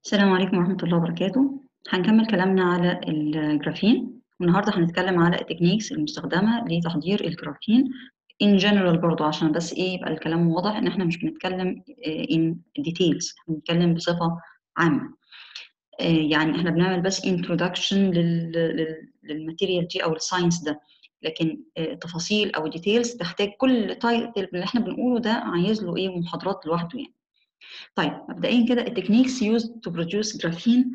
السلام عليكم ورحمة الله وبركاته هنكمل كلامنا على الجرافين والنهاردة هنتكلم على التكنيكس المستخدمة لتحضير الجرافين in general برضو عشان بس ايه يبقى الكلام واضح ان احنا مش بنتكلم in details بنتكلم بصفة عامة يعني احنا بنعمل بس introduction للماتيريال دي او الساينس ده لكن تفاصيل او ديتيلز تحتاج كل تايتل اللي احنا بنقوله ده عايز له ايه محاضرات لوحده يعني طيب مبدئيا كده التكنيكس used to produce جرافين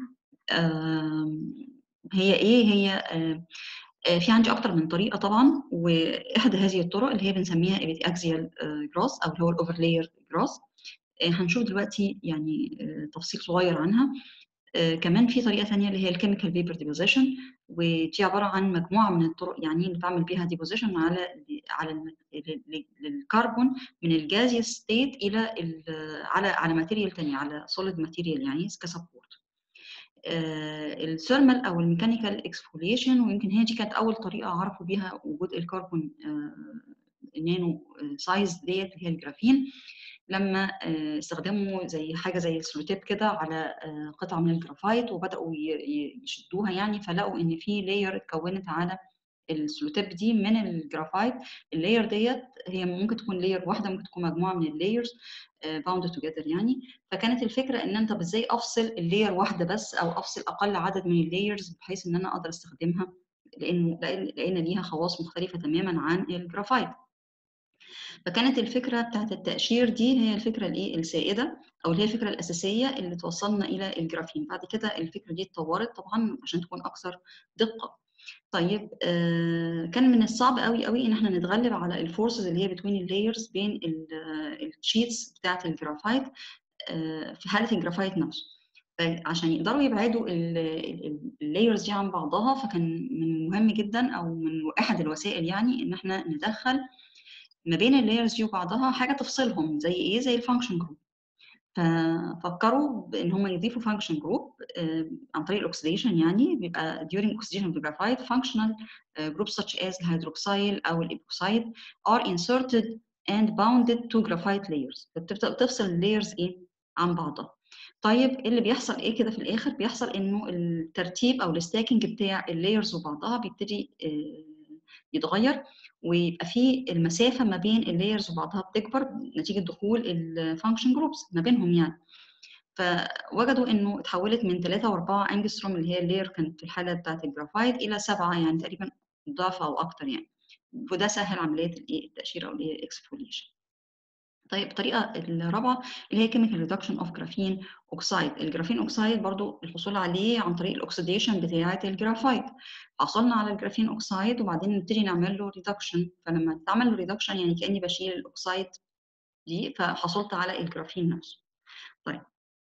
هي ايه هي في عندي اكتر من طريقه طبعا واحدى هذه الطرق اللي هي بنسميها اكزيال جراس او اللي هو الاوفرلاير جراس هنشوف دلوقتي يعني تفصيل صغير عنها كمان في طريقه ثانيه اللي هي الكيميكال فيبر ديبوزيشن ودي عباره عن مجموعه من الطرق يعني اللي بعمل بيها ديبوزيشن على على الكربون من الجازيوس ستيت الى على على ماتيريال ثانيه على سوليد ماتيريال يعني كسبورت الثيرمال او الميكانيكال اكسفوليشن ويمكن هي دي كانت اول طريقه عرفوا بيها وجود الكربون نانو سايز ديت اللي هي الجرافين لما استخدموا زي حاجه زي السلوتيب كده على قطعه من الجرافايت وبداوا يشدوها يعني فلقوا ان في لاير اتكونت على السلوتيب دي من الجرافايت اللاير ديت هي ممكن تكون لاير واحده ممكن تكون مجموعه من اللايرز باوند توجذر يعني فكانت الفكره ان انت ازاي افصل اللاير واحده بس او افصل اقل عدد من اللايرز بحيث ان انا اقدر استخدمها لان لان ليها خواص مختلفه تماما عن الجرافايت فكانت الفكره بتاعت التقشير دي هي الفكره الايه السائده او اللي هي الفكره الاساسيه اللي توصلنا الى الجرافين بعد كده الفكره دي اتطورت طبعا عشان تكون اكثر دقه طيب آه كان من الصعب قوي قوي ان احنا نتغلب على الفورسز اللي هي بتوين اللايرز بين الشيتس بتاعه الجرافايت آه في حاله الجرافايت نفسه عشان يقدروا يبعدوا اللايرز دي عن بعضها فكان من مهم جدا او من احد الوسائل يعني ان احنا ندخل ما بين اللايرز دي وبعضها حاجه تفصلهم زي ايه زي الفانكشن جروب ففكروا بان هم يضيفوا فانكشن جروب عن طريق الاكسديشن يعني بيبقى during oxidation of the graphite functional groups such as الهيدروكسيل او الايبوكسايد are inserted and bounded to graphite layers فبتبدا تفصل اللايرز ايه عن بعضها طيب اللي بيحصل ايه كده في الاخر بيحصل انه الترتيب او الستاكينج بتاع اللايرز وبعضها بيبتدي يتغير ويبقى في المسافه ما بين اللايرز وبعضها بتكبر نتيجه دخول الفانكشن جروبس ما بينهم يعني فوجدوا انه اتحولت من 3 و4 انجستروم اللي هي اللاير كانت في الحاله بتاعت الجرافايت الى 7 يعني تقريبا ضعف او اكتر يعني وده سهل عمليه الايه التقشير او اللي هي الاكسفوليشن طيب الطريقه الرابعه اللي هي كيميكال ريدكشن اوف جرافين اوكسايد الجرافين اوكسايد برضو الحصول عليه عن طريق الاكسديشن بتاعه الجرافايت حصلنا على الجرافين اوكسايد وبعدين نبتدي نعمل له ريدكشن فلما تعمل له ريدكشن يعني كاني بشيل الاوكسايد دي فحصلت على الجرافين نفسه طيب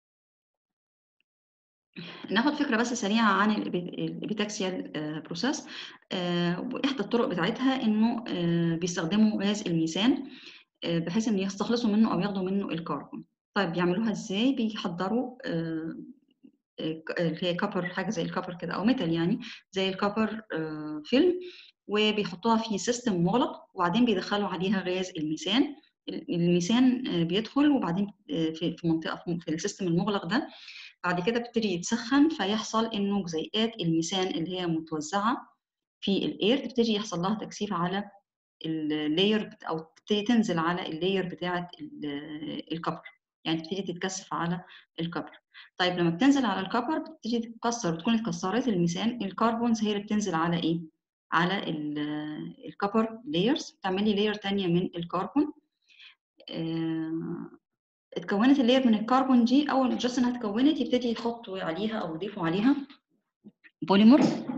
ناخد فكره بس سريعه عن الابيتاكسيال بروسيس واحدى الطرق بتاعتها انه بيستخدموا غاز الميثان بحيث ان يستخلصوا منه او ياخدوا منه الكربون طيب بيعملوها ازاي بيحضروا اللي هي كبر حاجه زي الكبر كده او ميتال يعني زي الكبر فيلم وبيحطوها في سيستم مغلق وبعدين بيدخلوا عليها غاز الميثان الميثان بيدخل وبعدين في منطقه في السيستم المغلق ده بعد كده بيبتدي يتسخن فيحصل انه جزيئات الميثان اللي هي متوزعه في الاير تبتدي يحصل لها تكثيف على اللاير او تبتدي تنزل على اللاير بتاعه الكبر يعني تبتدي تتكثف على الكبر طيب لما بتنزل على الكبر بتبتدي تتكسر بتكون اتكسرت الميثان الكربونز هي اللي بتنزل على ايه على الكبر لايرز بتعملي لاير ثانيه من الكربون اه اتكونت اللاير من الكربون دي اول جاست انها اتكونت يبتدي يحطوا عليها او يضيفوا عليها بوليمر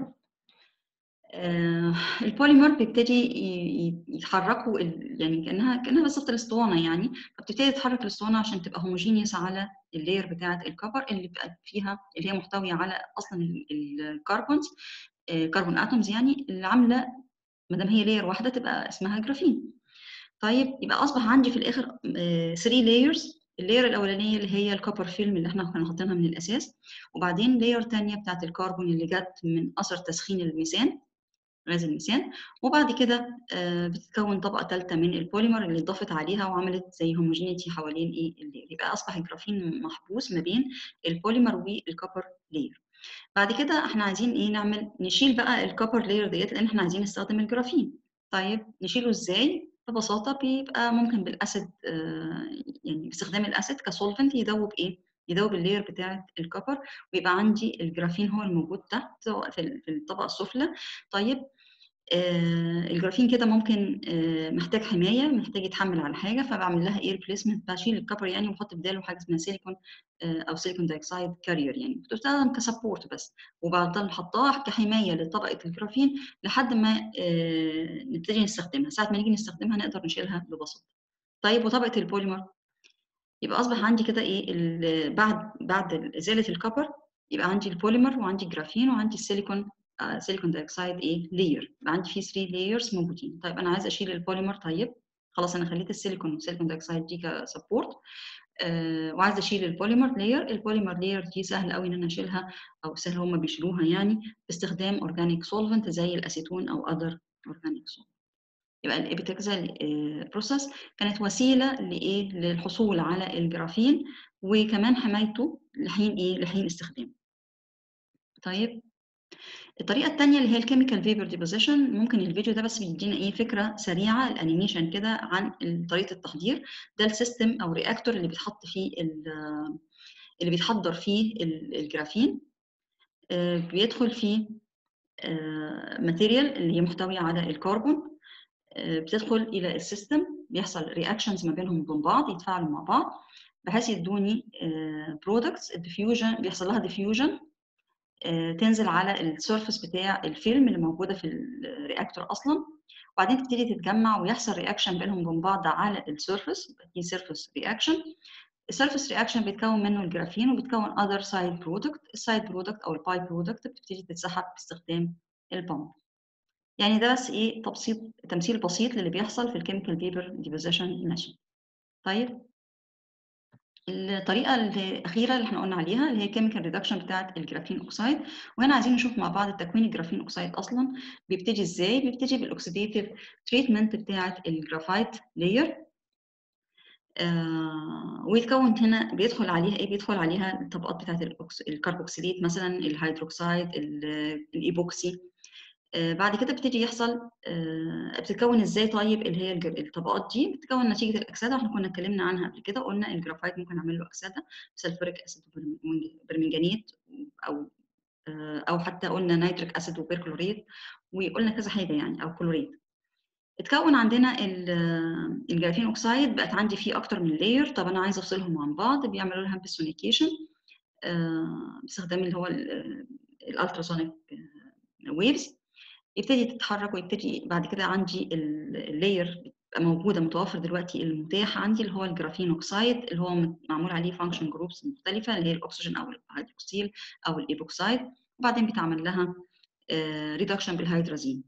آه البوليمر بيبتدي يتحركوا يعني كانها كانها بالظبط الاسطوانه يعني فبتبتدي تتحرك الاسطوانه عشان تبقى هوموجينيوس على اللاير بتاعه الكفر اللي بقى فيها اللي هي محتويه على اصلا الكربونز كربون اتومز يعني اللي عامله ما دام هي لاير واحده تبقى اسمها جرافين طيب يبقى اصبح عندي في الاخر 3 لايرز اللاير الاولانيه اللي هي الكوبر فيلم اللي احنا كنا حاطينها من الاساس وبعدين لاير ثانيه بتاعه الكربون اللي جت من اثر تسخين الميثان غاز الميثان وبعد كده بتتكون طبقه ثالثه من البوليمر اللي اتضافت عليها وعملت زي هوموجينيتي حوالين ايه اللير يبقى اصبح الجرافين محبوس ما بين البوليمر والكبر لير بعد كده احنا عايزين ايه نعمل نشيل بقى الكبر لير ديت لان احنا عايزين نستخدم الجرافين طيب نشيله ازاي ببساطه بيبقى ممكن بالاسيد يعني باستخدام الاسيد كسولفنت يذوب ايه يذوب اللير بتاعه الكبر ويبقى عندي الجرافين هو الموجود تحت سواء في الطبقه السفلى طيب آه الجرافين كده ممكن آه محتاج حمايه محتاج يتحمل على حاجه فبعمل لها اير بليسمنت بشيل الكبر يعني واحط بداله حاجه اسمها سيليكون آه او سيليكون دايوكسيد كارير يعني بتستخدم كسبورت بس وبعدين حطاها كحمايه لطبقه الجرافين لحد ما نبتدي نستخدمها ساعه ما نيجي نستخدمها نقدر نشيلها ببساطه طيب وطبقه البوليمر يبقى اصبح عندي كده ايه بعد بعد ازاله الكبر يبقى عندي البوليمر وعندي الجرافين وعندي السيليكون سيليكون دايوكسيد ايه لاير يبقى عندي فيه 3 لايرز موجودين طيب انا عايزه اشيل البوليمر طيب خلاص انا خليت السيليكون والسيليكون دايوكسيد دي كسبورت آه وعايزه اشيل البوليمر لاير البوليمر لاير دي سهل قوي ان انا اشيلها او سهل هم بيشيلوها يعني باستخدام اورجانيك سولفنت زي الاسيتون او اذر اورجانيك سولفنت يبقى الابيتكزال بروسيس كانت وسيله لايه للحصول على الجرافين وكمان حمايته لحين ايه لحين استخدامه طيب الطريقه الثانيه اللي هي الكيميكال فيبر ديبوزيشن ممكن الفيديو ده بس بيدينا ايه فكره سريعه الانيميشن كده عن طريقه التحضير ده السيستم او رياكتور اللي بيتحط فيه اللي بيتحضر فيه الجرافين بيدخل فيه ماتيريال اللي هي محتويه على الكربون بتدخل الى السيستم بيحصل رياكشنز ما بينهم وبين بعض يتفاعلوا مع بعض بحيث يدوني برودكتس الديفيوجن بيحصل لها ديفيوجن تنزل على السيرفس بتاع الفيلم اللي موجوده في الرياكتور اصلا وبعدين تبتدي تتجمع ويحصل رياكشن بينهم وبين بعض على السيرفس دي سيرفس رياكشن السيرفس رياكشن بيتكون منه الجرافين وبيتكون اذر سايد برودكت السايد برودكت او الباي برودكت بتبتدي تتسحب باستخدام البامب يعني ده بس ايه تبسيط تمثيل بسيط للي بيحصل في الكيميكال فيبر ديبوزيشن ماشين طيب الطريقه الاخيره اللي احنا قلنا عليها اللي هي كيميكال ريدكشن بتاعه الجرافين اوكسيد وهنا عايزين نشوف مع بعض تكوين الجرافين اوكسيد اصلا بيبتدي ازاي بيبتدي بالاكسيديتيف تريتمنت بتاعه الجرافايت لاير آه ويتكون هنا بيدخل عليها ايه بيدخل عليها الطبقات بتاعه الكربوكسيليت مثلا الهيدروكسيد الايبوكسي آه بعد كده بيبتدي يحصل آه بتتكون ازاي طيب اللي هي الطبقات دي بتتكون نتيجه الاكسده احنا كنا اتكلمنا عنها قبل كده قلنا الجرافايت ممكن اعمل له اكسده سلفوريك اسيد وبرمنجانيت او آه او حتى قلنا نيتريك اسيد وبيركلوريت وقلنا كذا حاجه يعني او كلوريت اتكون عندنا الجرافين اوكسايد بقت عندي فيه اكتر من لاير طب انا عايزه افصلهم عن بعض بيعملوا لها بيسونيكيشن باستخدام اللي هو الالتراسونيك ويفز يبتدي تتحرك ويبتدي بعد كده عندي اللاير بيبقى موجوده متوفر دلوقتي المتاح عندي اللي هو الجرافين اوكسايد اللي هو معمول عليه فانكشن جروبس مختلفه اللي هي الاكسجين او الهيدروكسيل او الايبوكسايد وبعدين بيتعمل لها ريدكشن بالهيدرازين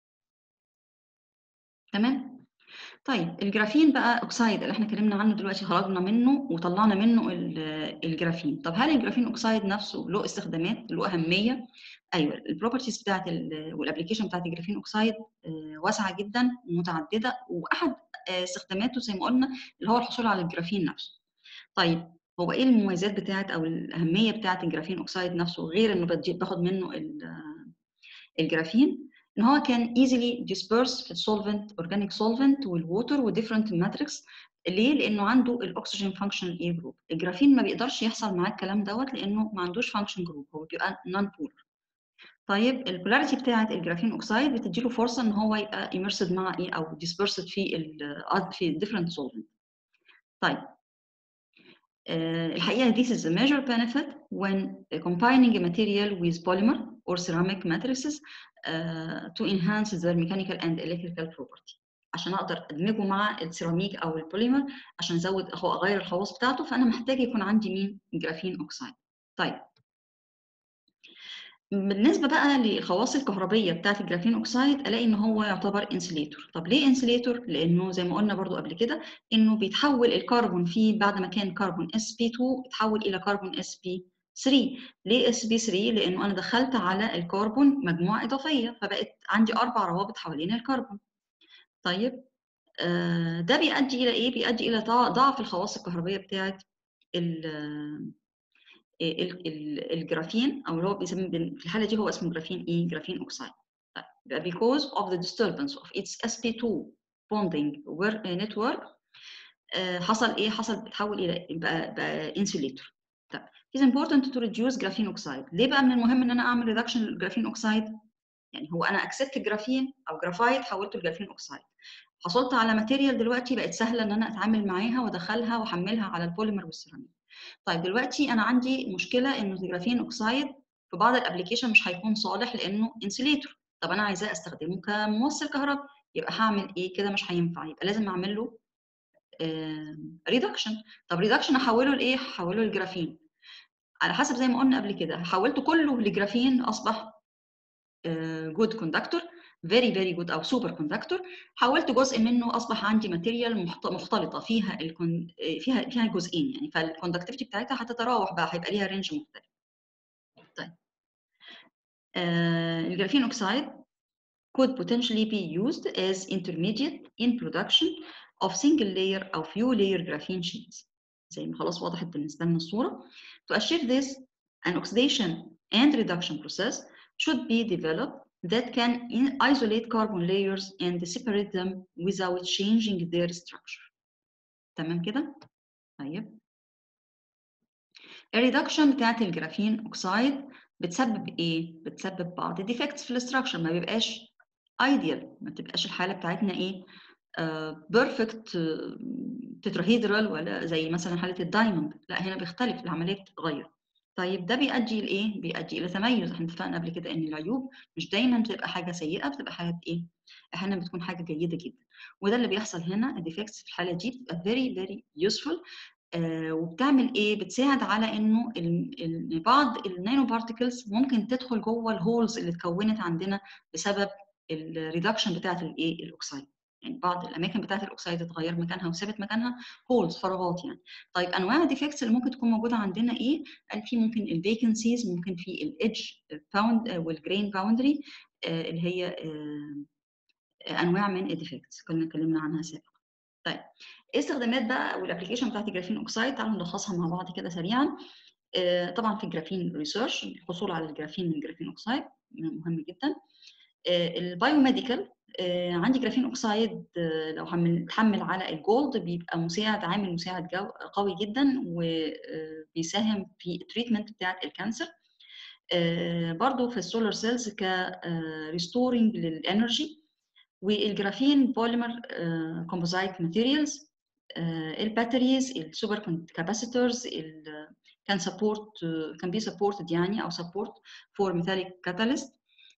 تمام طيب الجرافين بقى اوكسايد اللي احنا اتكلمنا عنه دلوقتي خرجنا منه وطلعنا منه الجرافين طب هل الجرافين اوكسايد نفسه له استخدامات له اهميه ايوه البروبرتيز بتاعت والابلكيشن بتاعت الجرافين اوكسايد واسعه جدا ومتعدده واحد استخداماته زي ما قلنا اللي هو الحصول على الجرافين نفسه طيب هو ايه المميزات بتاعت او الاهميه بتاعت الجرافين اوكسايد نفسه غير انه باخد منه الجرافين ان هو كان easily dispersed في السولفنت اورجانيك سولفنت والووتر وديفرنت ماتريكس ليه؟ لانه عنده الاكسجين فانكشن اي جروب الجرافين ما بيقدرش يحصل معاه الكلام دوت لانه ما عندوش فانكشن جروب هو بيبقى نون بولر طيب البولاريتي بتاعه الجرافين اوكسايد بتدي له فرصه ان هو يبقى immersed مع ايه او dispersed في ال في different solvent طيب الحقيقه this is a major benefit when combining a material with polymer or ceramic matrices uh, to enhance their mechanical and electrical property عشان اقدر ادمجه مع السيراميك او البوليمر عشان ازود اغير الخواص بتاعته فانا محتاج يكون عندي مين جرافين اوكسايد طيب بالنسبه بقى للخواص الكهربيه بتاعه الجرافين اوكسايد الاقي ان هو يعتبر انسليتور طب ليه انسليتور لانه زي ما قلنا برضو قبل كده انه بيتحول الكربون فيه بعد ما كان كربون اس بي 2 يتحول الى كربون اس بي 3 ليه اس بي 3 لانه انا دخلت على الكربون مجموعه اضافيه فبقت عندي اربع روابط حوالين الكربون طيب آه ده بيؤدي الى ايه بيؤدي الى ضعف الخواص الكهربيه بتاعه الجرافين او اللي هو بيسميه في الحاله دي هو اسمه جرافين ايه جرافين اوكسايد طيب because of the disturbance of its sp2 bonding network حصل ايه حصل بتحول الى بقى, بقى انسوليتور طيب it's important to reduce graphene oxide ليه بقى من المهم ان انا اعمل reduction للجرافين اوكسايد يعني هو انا اكسبت الجرافين او جرافايت حولته لجرافين اوكسايد حصلت على ماتيريال دلوقتي بقت سهله ان انا اتعامل معاها وادخلها واحملها على البوليمر والسيراميك طيب دلوقتي انا عندي مشكله انه الجرافين اوكسايد في بعض الابلكيشن مش هيكون صالح لانه انسوليتور طب انا عايزاه استخدمه كموصل كهرباء يبقى هعمل ايه كده مش هينفع يبقى لازم اعمل له ريدكشن طب ريدكشن احوله لايه احوله لجرافين على حسب زي ما قلنا قبل كده حولته كله لجرافين اصبح جود كوندكتور فيري فيري جود او سوبر كوندكتور حولت جزء منه اصبح عندي ماتيريال مختلطه فيها الكون فيها فيها جزئين يعني فالكوندكتيفيتي بتاعتها هتتراوح بقى هيبقى ليها رينج مختلف طيب آه الجرافين اوكسايد could potentially be used as intermediate in production of single layer أو few layer graphene sheets زي ما خلاص وضحت بالنسبة لنا الصورة to achieve this an oxidation and reduction process should be developed that can isolate carbon layers and separate them without changing their structure تمام كده؟ طيب الريدكشن بتاعت الجرافين اوكسايد بتسبب ايه؟ بتسبب بعض الديفكتس في الاستراكشر ما بيبقاش ايديال ما تبقاش الحاله بتاعتنا ايه؟ بيرفكت تتراهيدرال ولا زي مثلا حاله الدايموند لا هنا بيختلف العمليه بتتغير طيب ده بيؤدي لايه؟ بيؤدي الى تميز احنا اتفقنا قبل كده ان العيوب مش دايما بتبقى حاجه سيئه بتبقى حاجه ايه؟ احيانا بتكون حاجه جيده جدا وده اللي بيحصل هنا الديفكتس في الحاله دي بتبقى فيري فيري يوسفول آه وبتعمل ايه؟ بتساعد على انه ال بعض النانو بارتكلز ممكن تدخل جوه الهولز اللي اتكونت عندنا بسبب الريدكشن بتاعت الايه؟ الاوكسايد. يعني بعض الاماكن بتاعت الاوكسايد اتغير مكانها وثابت مكانها هولز فراغات يعني طيب انواع الديفكتس اللي ممكن تكون موجوده عندنا ايه قال في ممكن الفيكنسيز ممكن في الايدج باوند والجرين باوندري اللي هي انواع من الديفكتس كنا اتكلمنا عنها سابقا طيب ايه استخدامات بقى والابلكيشن بتاعت الجرافين اوكسايد تعالوا نلخصها مع بعض كده سريعا طبعا في الجرافين ريسيرش الحصول على الجرافين من الجرافين اوكسايد مهم جدا البايوميديكال عندي جرافين اوكسايد لو هنحمل على الجولد بيبقى مساعد عامل مساعد جو قوي جدا وبيساهم في التريتمنت بتاعه الكانسر برضو في السولار سيلز كريستورنج للانرجي والجرافين بوليمر كومبوزايت ماتيريالز الباتريز السوبر كاباسيتورز كان سبورت كان بي سبورتد يعني او سبورت فور ميتاليك كاتاليست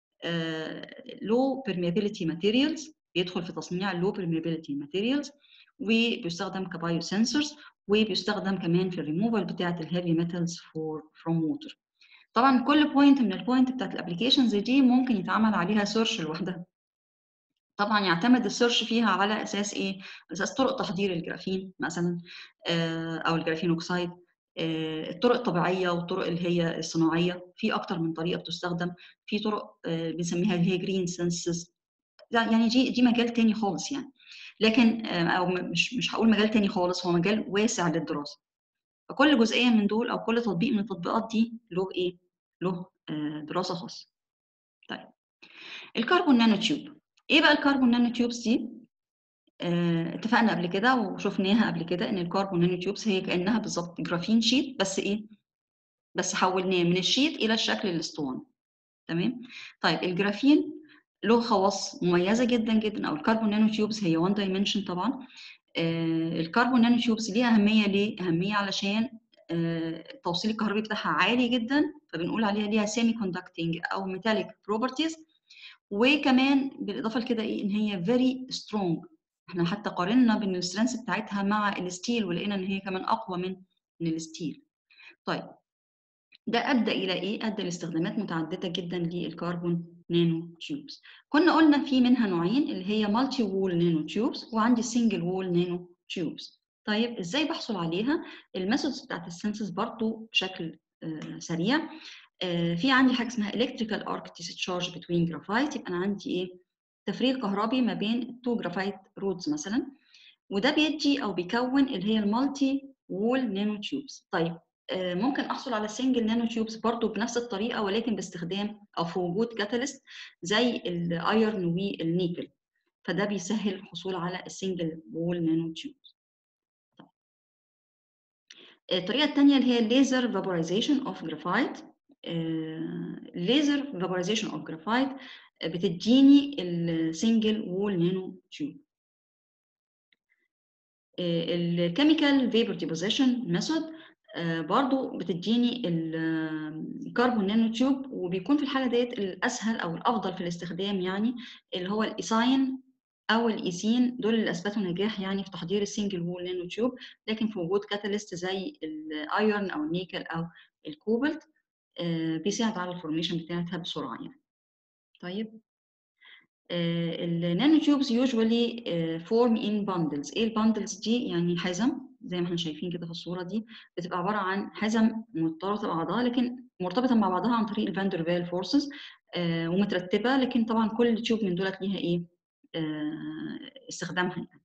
لو permeability materials بيدخل في تصنيع اللو permeability materials وبيستخدم كبايو سنسورز وبيستخدم كمان في الريموفال بتاعه الهيفي ميتالز فور فروم ووتر طبعا كل بوينت من البوينت بتاعت الابلكيشنز دي ممكن يتعمل عليها سيرش لوحدها طبعا يعتمد السيرش فيها على اساس ايه على اساس طرق تحضير الجرافين مثلا او الجرافين اوكسايد الطرق الطبيعيه والطرق اللي هي الصناعيه في اكتر من طريقه بتستخدم في طرق بنسميها اللي هي جرين سنسز يعني دي دي مجال تاني خالص يعني لكن او مش مش هقول مجال تاني خالص هو مجال واسع للدراسه فكل جزئيه من دول او كل تطبيق من التطبيقات دي له ايه له دراسه خاصه طيب الكربون نانو تيوب ايه بقى الكربون نانو تيوبس دي اه اتفقنا قبل كده وشفناها قبل كده ان الكربون نانو تيوبس هي كانها بالظبط جرافين شيت بس ايه بس حولناه من الشيت الى الشكل الاسطواني تمام طيب الجرافين له خواص مميزه جدا جدا او الكربون نانو تيوبس هي وان دايمنشن طبعا آه الكربون نانو تيوبس ليها اهميه ليه اهميه علشان آه التوصيل الكهربي بتاعها عالي جدا فبنقول عليها ليها سيمي كوندكتنج او ميتاليك بروبرتيز وكمان بالاضافه لكده ايه ان هي فيري سترونج احنا حتى قارنا بين السترينث بتاعتها مع الستيل ولقينا ان هي كمان اقوى من من الستيل طيب ده ادى الى ايه ادى لاستخدامات متعدده جدا للكربون نانو تيوبس كنا قلنا في منها نوعين اللي هي مالتي وول نانو تيوبس وعندي سنجل وول نانو تيوبس طيب ازاي بحصل عليها الميثودز بتاعت السنسس برضو بشكل سريع في عندي حاجه اسمها electrical arc discharge between graphite يبقى انا عندي ايه تفريغ كهربي ما بين تو جرافايت رودز مثلا وده بيدي او بيكون اللي هي المالتي وول نانو تيوبس طيب ممكن احصل على السنجل نانو تيوبس برضو بنفس الطريقه ولكن باستخدام او في وجود كاتاليست زي الايرن والنيكل فده بيسهل الحصول على السنجل وول نانو تيوبس الطريقه الثانيه اللي هي الليزر فابورايزيشن اوف جرافايت الليزر فابورايزيشن اوف جرافايت بتديني السنجل وول نانو تيوب الكيميكال فيبر ديبوزيشن ميثود برضو بتديني الكربون نانو تيوب وبيكون في الحاله ديت الاسهل او الافضل في الاستخدام يعني اللي هو الايساين او الايسين دول اللي اثبتوا نجاح يعني في تحضير السنجل وول نانو تيوب لكن في وجود كاتاليست زي الايرن او النيكل او الكوبلت بيساعد على الفورميشن بتاعتها بسرعه يعني طيب النانو تيوبز يوجوالي فورم ان باندلز ايه الباندلز دي يعني حزم زي ما احنا شايفين كده في الصوره دي بتبقى عباره عن حزم مرتبطه ببعضها لكن مرتبطه مع بعضها عن طريق الفاندر فيل فورسز ومترتبه لكن طبعا كل تيوب من دولت ليها ايه استخدامها يعني.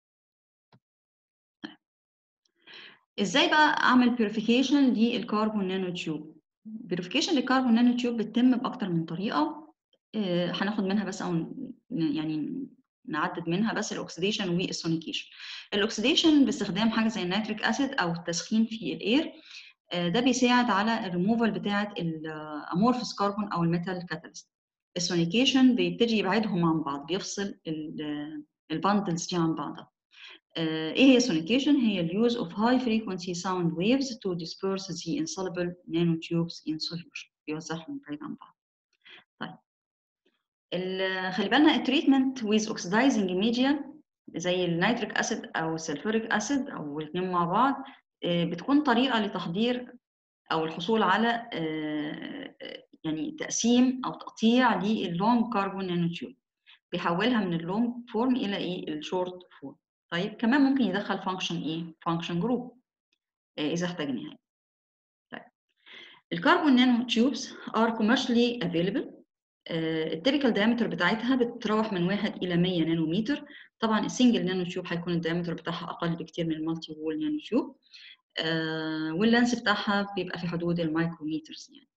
ازاي بقى اعمل بيوريفيكيشن للكربون نانو تيوب بيوريفيكيشن للكربون نانو تيوب بتتم باكتر من طريقه هناخد منها بس او يعني نعدد منها بس الاكسديشن والسونيكيشن الاكسديشن باستخدام حاجه زي النيتريك اسيد او التسخين في الاير ده بيساعد على الريموفال بتاعه الامورفس كربون او الميتال كاتاليست السونيكيشن بيبتدي يبعدهم عن بعض بيفصل الباندلز دي عن بعضها ايه هي سونيكيشن هي اليوز اوف هاي فريكونسي ساوند ويفز تو disperse the insoluble nanotubes in solution بيوزعهم بعيد عن بعض طيب خلي بالنا التريتمنت ويز اوكسيدايزنج ميديا زي النيتريك اسيد او السلفوريك اسيد او الاثنين مع بعض بتكون طريقه لتحضير او الحصول على يعني تقسيم او تقطيع للونج كربون نانو تيوب بيحولها من اللونج فورم الى ايه الشورت فورم طيب كمان ممكن يدخل فانكشن ايه فانكشن جروب اذا احتاجناها طيب الكربون نانو تيوبس ار commercially available التيبيكال دايمتر بتاعتها بتتراوح من 1 الى 100 نانومتر طبعا السنجل نانو تيوب هيكون الدايمتر بتاعها اقل بكتير من المالتي وول نانو تيوب آه واللانس بتاعها بيبقى في حدود المايكروميترز يعني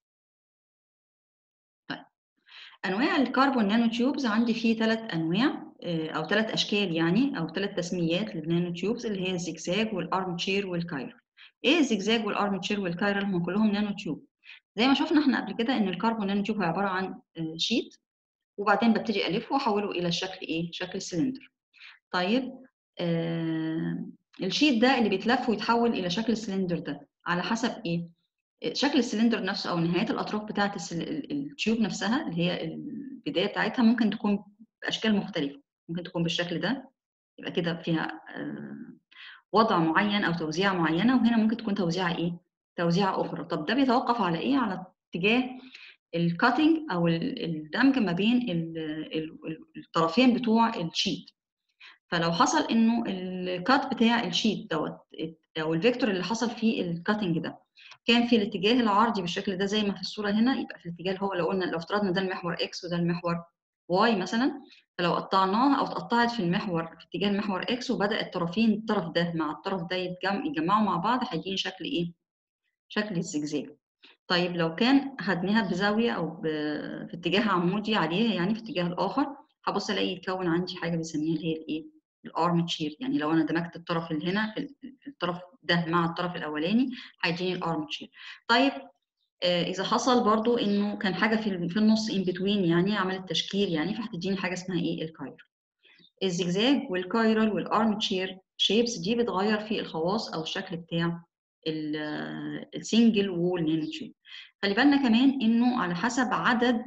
طيب انواع الكربون نانو تيوبز عندي فيه ثلاث انواع آه او ثلاث اشكال يعني او ثلاث تسميات للنانو تيوبز اللي هي الزجزاج والارم تشير والكايرل ايه الزجزاج والارم تشير والكايرل هم كلهم نانو تيوب زي ما شفنا احنا قبل كده ان الكربون نانو تيوب هو عباره عن شيت وبعدين ببتدي الفه واحوله الى شكل ايه شكل سلندر طيب آه الشيت ده اللي بيتلف ويتحول الى شكل السلندر ده على حسب ايه شكل السلندر نفسه او نهايات الاطراف بتاعه التيوب نفسها اللي هي البدايه بتاعتها ممكن تكون باشكال مختلفه ممكن تكون بالشكل ده يبقى كده فيها آه وضع معين او توزيع معينه وهنا ممكن تكون توزيعه ايه توزيعه اخرى طب ده بيتوقف على ايه على اتجاه الكاتنج او الدمج ما بين الطرفين بتوع الشيت فلو حصل انه الكات بتاع الشيت دوت او الفيكتور اللي حصل فيه الكاتنج ده كان في الاتجاه العرضي بالشكل ده زي ما في الصوره هنا يبقى في الاتجاه اللي هو لو قلنا لو افترضنا ده المحور اكس وده المحور واي مثلا فلو قطعناها او اتقطعت في المحور في اتجاه المحور اكس وبدا الطرفين الطرف ده مع الطرف ده يتجمعوا مع بعض هيديني شكل ايه شكل الزجزاج طيب لو كان خدناها بزاويه او ب... في اتجاه عمودي عليها يعني في الاتجاه الاخر هبص الاقي يتكون عندي حاجه بنسميها اللي هي الايه الارم تشير يعني لو انا دمجت الطرف اللي هنا في الطرف ده مع الطرف الاولاني هيديني الارم تشير طيب آه اذا حصل برضو انه كان حاجه في في النص ان بتوين يعني عملت تشكيل يعني فهتديني حاجه اسمها ايه الكايرل الزجزاج والكايرل والارم تشير شيبس دي بتغير في الخواص او الشكل بتاع السنجل وول نانو تيوب خلي بالنا كمان انه على حسب عدد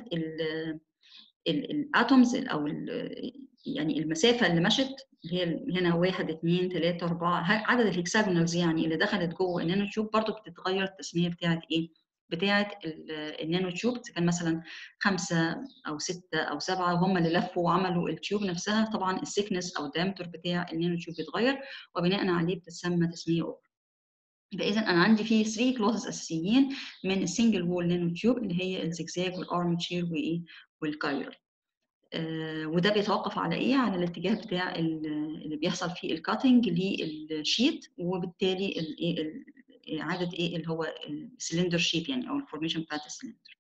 الاتومز او يعني المسافه اللي مشت اللي هي هنا واحد اثنين ثلاثة أربعة عدد الهكساجونالز يعني اللي دخلت جوه النانو تيوب برضه بتتغير التسمية بتاعت إيه؟ بتاعت النانو تيوب إذا كان مثلا خمسة أو ستة أو سبعة وهم اللي لفوا وعملوا التيوب نفسها طبعا السيكنس أو الدايمتر بتاع النانو تيوب بيتغير وبناء عليه بتتسمى تسمية أخرى. يبقى اذا انا عندي فيه 3 كلوزز اساسيين من السنجل وول نانو تيوب اللي هي الزجزاج والارمتشير وايه والكايرل آه وده بيتوقف على ايه على الاتجاه بتاع اللي بيحصل فيه الكاتنج للشيت وبالتالي الايه اعاده ايه اللي هو السلندر شيب يعني او الفورميشن بتاعت السلندر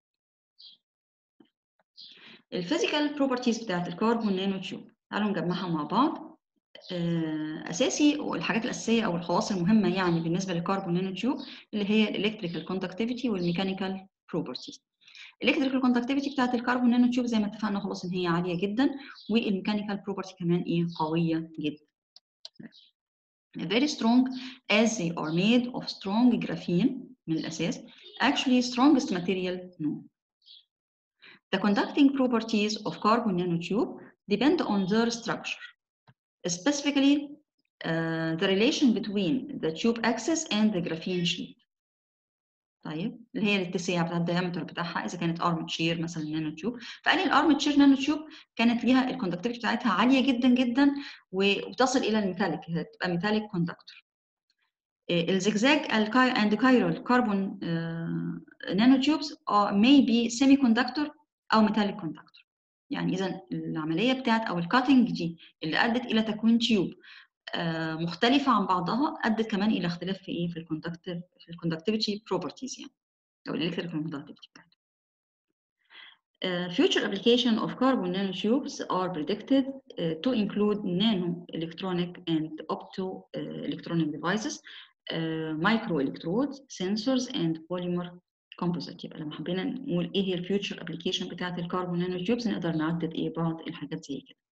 الفيزيكال بروبرتيز بتاعت الكربون نانو تيوب تعالوا نجمعها مع بعض اساسي والحاجات الاساسيه او الخواص المهمه يعني بالنسبه للكربون نانو تيوب اللي هي الالكتريكال كوندكتيفيتي والميكانيكال بروبرتيز الالكتريكال كوندكتيفيتي بتاعت الكربون نانو تيوب زي ما اتفقنا خلاص ان هي عاليه جدا والميكانيكال بروبرتي كمان ايه قويه جدا very strong as they are made of strong graphene من الاساس actually strongest material known the conducting properties of carbon nanotube depend on their structure specifically uh, the relation between the tube axis and the graphene sheet. طيب اللي هي الاتساع بتاع الديامتر بتاعها اذا كانت ارم تشير مثلا نانو تيوب فقال لي الارم تشير نانو تيوب كانت ليها الكوندكتيفيتي بتاعتها عاليه جدا جدا وتصل الى الميتاليك تبقى ميتاليك كوندكتور الزجزاج اند كايرال كربون نانو تيوبز may be semi conductor او ميتاليك كوندكتور يعني اذا العمليه بتاعت او الكاتنج دي اللي ادت الى تكوين تيوب مختلفه عن بعضها ادت كمان الى اختلاف في ايه في الكوندكتيف في الكوندكتيفيتي بروبرتيز يعني او الالكتريكال كوندكتيفيتي بتاعتها Uh, future application of carbon nanotubes are predicted uh, to include nano electronic and opto uh, electronic devices, microelectrodes, sensors, and polymer كومبوزيت يبقى لما حبينا نقول ايه هي الفيوتشر ابلكيشن بتاعت الكربون نانو تيوبز نقدر نعدد ايه بعض الحاجات زي كده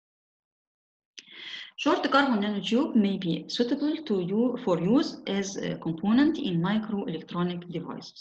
Short carbon nanotube may be suitable to you for use as a component in microelectronic devices.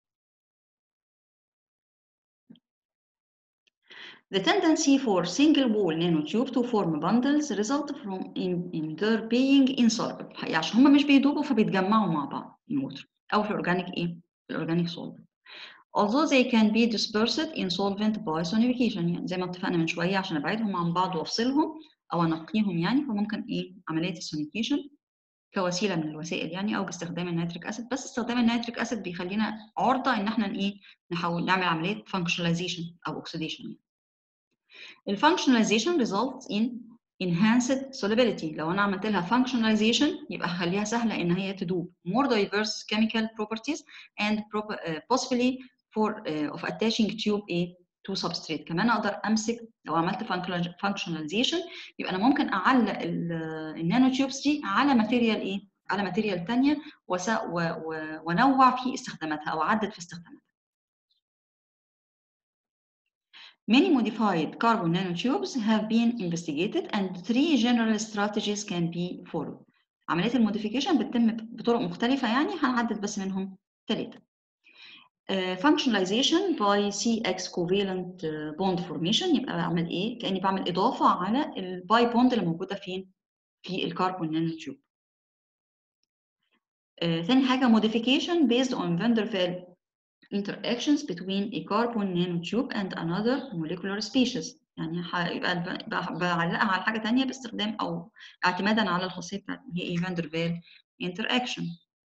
The tendency for single-wall nanotube to form bundles result from in, in their being insoluble يعني عشان هما مش بيدوبوا فبيتجمعوا مع بعض in water أو في الأورجانيك إيه؟ الأورجانيك solvent. Although they can be dispersed in solvent by sonification يعني زي ما اتفقنا من شوية عشان أبعدهم عن بعض وأفصلهم أو أنقيهم يعني فممكن إيه عملية السونيفيكيشن كوسيلة من الوسائل يعني أو باستخدام النيتريك أسيد بس استخدام النيتريك أسيد بيخلينا عرضة إن إحنا إيه نحاول نعمل عملية functionalization أو oxidation يعني. الفانكشناليزيشن results in enhanced solubility لو انا عملت لها functionalization يبقى هخليها سهله ان هي تدوب more diverse chemical properties and uh, possibly for uh, of attaching tube A to substrate كمان اقدر امسك لو عملت functionalization يبقى انا ممكن اعلق النانو تيوبس دي على ماتيريال ايه على ماتيريال ثانيه وانوع في استخداماتها او اعدد في استخداماتها Many modified carbon nanotubes have been investigated and three general strategies can be followed. عملية الموديفيكيشن بتتم بطرق مختلفة يعني هنعدد بس منهم ثلاثة. Uh, functionalization by CX covalent uh, bond formation يبقى بعمل ايه؟ كأني بعمل إضافة على الباي بوند اللي موجودة فين؟ في الكربون نانوتيوب. Uh, ثاني حاجة modification based on van der Waals interactions between a carbon nanotube and another molecular species يعني يبقى بعلقها على حاجه ثانيه باستخدام او اعتمادا على الخاصيه بتاعت هي ايه فاندر فيل interaction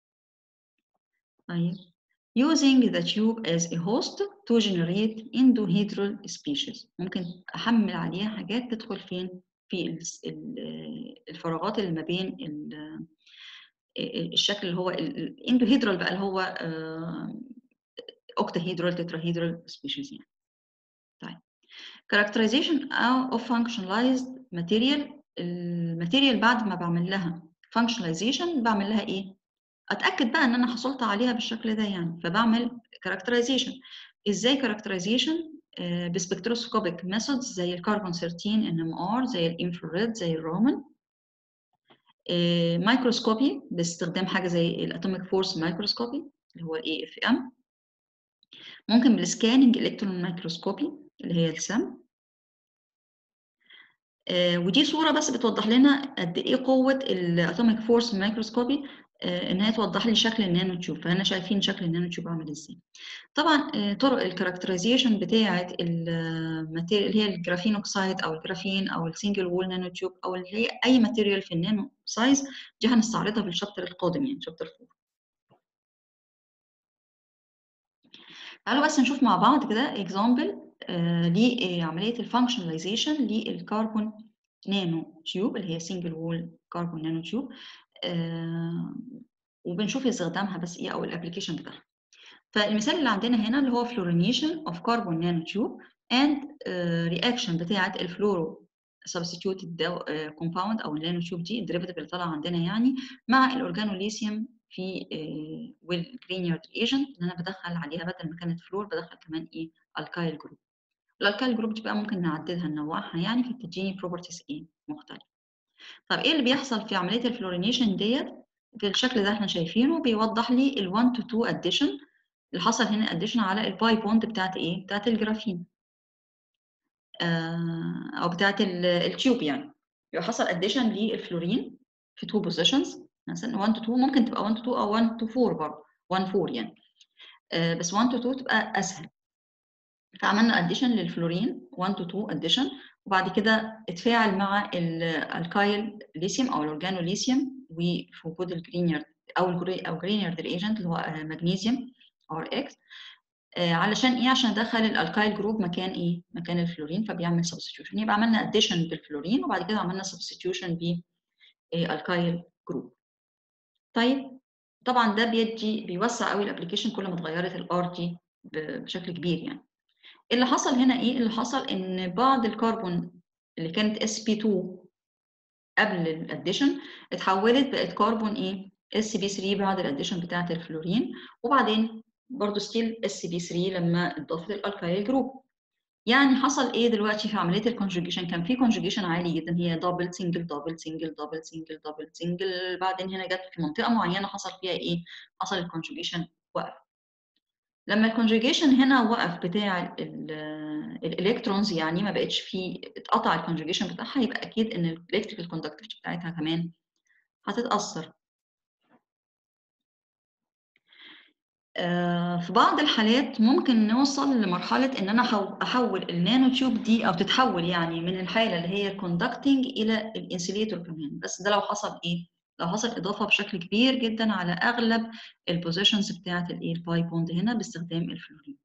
طيب using the tube as a host to generate endohedral species ممكن احمل عليها حاجات تدخل فين في الفراغات اللي ما بين الشكل اللي هو الاندوهيدرال بقى اللي هو octahedral tetrahedral species يعني. طيب characterization of functionalized material الماتيريال بعد ما بعمل لها functionalization بعمل لها ايه؟ اتاكد بقى ان انا حصلت عليها بالشكل ده يعني فبعمل characterization ازاي characterization uh, بسبكتروسكوبيك ميثودز زي الكربون 13 ان ام ار زي الانفراريد زي الرومان مايكروسكوبي uh, باستخدام حاجه زي الاتوميك فورس مايكروسكوبي اللي هو الاي اف ام ممكن بالسكاننج الكترون مايكروسكوبي اللي هي السم آه ودي صوره بس بتوضح لنا قد ايه قوه الاتوميك فورس مايكروسكوبي ان هي توضح لي شكل النانو تيوب فهنا شايفين شكل النانو تيوب عامل ازاي طبعا طرق الكاركترايزيشن بتاعه الماتيريال اللي هي الجرافين اوكسايد او الجرافين او السنجل وول نانو تيوب او اللي هي اي ماتيريال في النانو سايز دي هنستعرضها في الشابتر القادم يعني شابتر 4 تعالوا بس نشوف مع بعض كده اكزامبل لعمليه الفانكشناليزيشن للكربون نانو تيوب اللي هي سنجل وول كربون نانو تيوب آه وبنشوف استخدامها بس ايه او الابلكيشن بتاعها فالمثال اللي عندنا هنا اللي هو fluorination of carbon nanotube and uh, reaction بتاعه الفلورو substituted compound او النانوتيوب دي الديريفاتيف اللي طالعه عندنا يعني مع الاورجانوليثيوم في والجرينيارد ايجنت اللي انا بدخل عليها بدل ما كانت فلور بدخل كمان ايه الكايل جروب الالكايل جروب دي بقى ممكن نعدلها ننوعها يعني فبتديني بروبرتيز ايه مختلفه طب ايه اللي بيحصل في عمليه الفلورينيشن ديت في الشكل ده احنا شايفينه بيوضح لي ال1 to 2 اديشن اللي حصل هنا اديشن على الباي بوند بتاعت ايه بتاعت الجرافين آه او بتاعت التيوب يعني يبقى حصل اديشن للفلورين في 2 بوزيشنز مثلا 1 to 2 ممكن تبقى 1 to 2 او 1 to 4 برضه 1 4 يعني آه بس 1 to 2 تبقى اسهل فعملنا اديشن للفلورين 1 to 2 اديشن وبعد كده اتفاعل مع الكايل ليثيوم او الاورجانو ليثيوم وفي وجود الجرينيرد او الجري او جرينيرد ريجنت اللي هو مغنيسيوم ار اكس علشان ايه عشان ادخل الالكايل جروب مكان ايه مكان الفلورين فبيعمل سبستيوشن يبقى عملنا اديشن بالفلورين وبعد كده عملنا سبستيوشن بالكايل جروب طيب طبعا ده بيدي بيوسع قوي الابلكيشن كل ما اتغيرت الار دي بشكل كبير يعني اللي حصل هنا ايه اللي حصل ان بعض الكربون اللي كانت اس بي 2 قبل الاديشن اتحولت بقت كربون ايه اس بي 3 بعد الاديشن بتاعه الفلورين وبعدين برضه ستيل اس بي 3 لما اضافت الالكايل جروب يعني حصل ايه دلوقتي في عمليه الكونجوجيشن كان في كونجوجيشن عالي جدا هي دبل سنجل دبل سنجل دبل سنجل دبل سنجل بعدين هنا جت في منطقه معينه حصل فيها ايه حصل الكونجوجيشن وقف لما الكونجوجيشن هنا وقف بتاع الالكترونز يعني ما بقتش فيه اتقطع الكونجوجيشن بتاعها يبقى اكيد ان الالكتريكال كوندكتيفيتي بتاعتها كمان هتتاثر في بعض الحالات ممكن نوصل لمرحلة إن أنا أحول النانو تيوب دي أو تتحول يعني من الحالة اللي هي الكوندكتنج إلى الانسليتور كمان بس ده لو حصل إيه؟ لو حصل إضافة بشكل كبير جدا على أغلب البوزيشنز بتاعة الإيه الباي بوند هنا باستخدام الفلورين.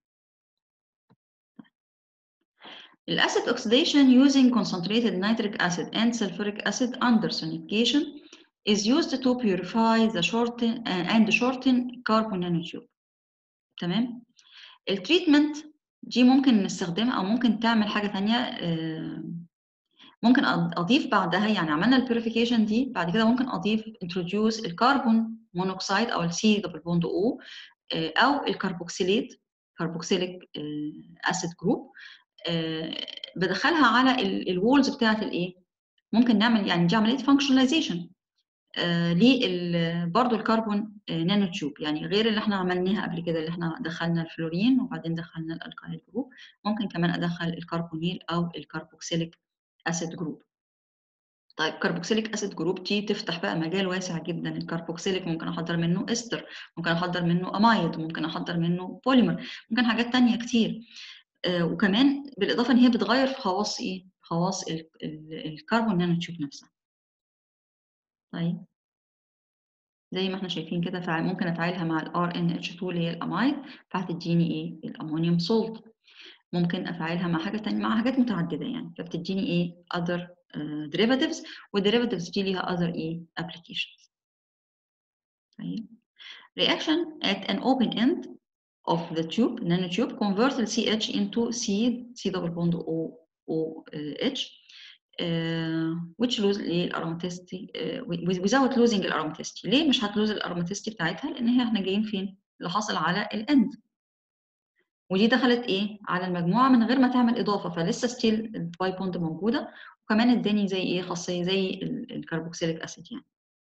الأسيد oxidation using concentrated nitric acid and sulfuric acid under sonification is used to purify the shorten and shorten carbon nanotube. تمام التريتمنت دي ممكن نستخدمها او ممكن تعمل حاجه ثانيه ممكن اضيف بعدها يعني عملنا البيوريفيكيشن دي بعد كده ممكن اضيف انتروديوس الكربون مونوكسيد او السي دبل بوند او او الكربوكسيليت كربوكسيليك اسيد جروب بدخلها على الوولز بتاعه الايه ممكن نعمل يعني دي عمليه فانكشناليزيشن آه ليه برضه الكربون آه نانو تيوب يعني غير اللي احنا عملناها قبل كده اللي احنا دخلنا الفلورين وبعدين دخلنا الالكايل جروب ممكن كمان ادخل الكربونيل او الكربوكسيليك اسيد جروب طيب كربوكسيليك اسيد جروب دي تفتح بقى مجال واسع جدا الكربوكسيليك ممكن احضر منه استر ممكن احضر منه امايد ممكن احضر منه بوليمر ممكن حاجات تانية كتير آه وكمان بالاضافه ان هي بتغير في خواص ايه خواص الكربون نانو تيوب نفسها طيب زي ما احنا شايفين كده ممكن افعلها مع ال RNH2 اللي هي الامايد فهتديني ايه الامونيوم سولت ممكن افعلها مع حاجه ثانيه مع حاجات متعدده يعني فبتديني ايه other uh, derivatives والderivatives دي ليها other ايه applications طيب reaction at an open end of the tube nanotube convert the CH into C C double bond O O uh, H Uh, which lose الاروماتيستي uh, without losing الاروماتيستي ليه مش هتلوز الاروماتيستي بتاعتها لان هي احنا جايين فين اللي حصل على الاند ودي دخلت ايه على المجموعه من غير ما تعمل اضافه فلسه ستيل الباي بوند موجوده وكمان اداني زي ايه خاصيه زي الكربوكسيليك اسيد يعني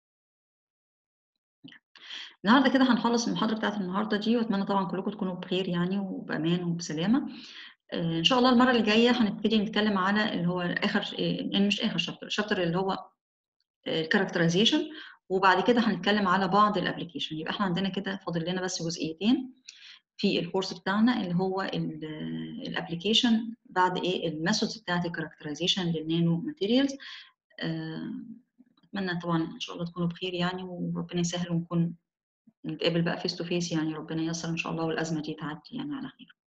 النهارده كده هنخلص المحاضره بتاعت النهارده دي واتمنى طبعا كلكم تكونوا بخير يعني وبامان وبسلامه ان شاء الله المره اللي جايه هنبتدي نتكلم على اللي هو اخر يعني مش اخر شابتر الشابتر اللي هو الكاركترايزيشن وبعد كده هنتكلم على بعض الابلكيشن يبقى احنا عندنا كده فاضل لنا بس جزئيتين في الكورس بتاعنا اللي هو الابلكيشن بعد ايه الميثودز بتاعت الكاركترايزيشن للنانو ماتيريالز اتمنى طبعا ان شاء الله تكونوا بخير يعني وربنا يسهل ونكون نتقابل بقى فيس تو فيس يعني ربنا ييسر ان شاء الله والازمه دي تعدي يعني على خير